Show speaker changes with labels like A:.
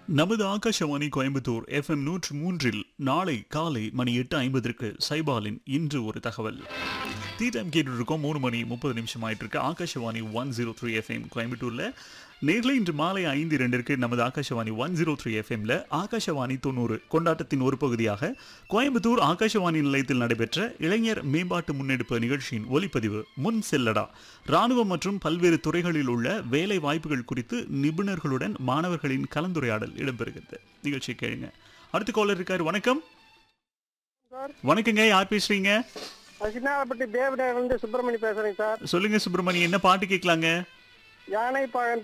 A: நமது ஆகாஷவாணி கோயம்புத்தூர் எஃப்எம் நூற்று மூன்றில் நாளை காலை மணி எட்டு ஐம்பதற்கு சைபாலின் இன்று ஒரு தகவல் டீ டைம் கேட்டு இருக்கோம் மூணு மணி முப்பது நிமிஷம் ஆயிட்டு இருக்கு Akashvani one zero three FM கோயம்புத்தூர்ல நேரில் இன்று மாலை ஐந்து இரண்டிற்கு நமது ஆகாஷவாணி ஒன் ஜீரோ த்ரீ எஃப்எம்ல ஆகாஷவாணி தொண்ணூறு கொண்டாட்டத்தின் ஒரு பகுதியாக கோயம்புத்தூர் ஆகாஷவாணி நிலையத்தில் நடைபெற்ற இளைஞர் மேம்பாட்டு முன்னெடுப்பு நிகழ்ச்சியின் ஒலிப்பதிவு முன் செல்லடா ராணுவம் மற்றும் பல்வேறு துறைகளில் உள்ள வேலை வாய்ப்புகள் குறித்து நிபுணர்களுடன் மாணவர்களின் கலந்துரையாடல் இடம்பெறுகிறது நிகழ்ச்சி கேளுங்க அடுத்த காலர் இருக்காரு வணக்கம்
B: சார்
A: வணக்கங்க யார் பேசுறீங்க
B: சின்னாலப்பட்டி தேவடையிலிருந்து சுப்பிரமணி பேசுறேங்க சார்
A: சொல்லுங்க சுப்பிரமணி என்ன பாட்டு கேட்கலாங்க
B: யானை பழம்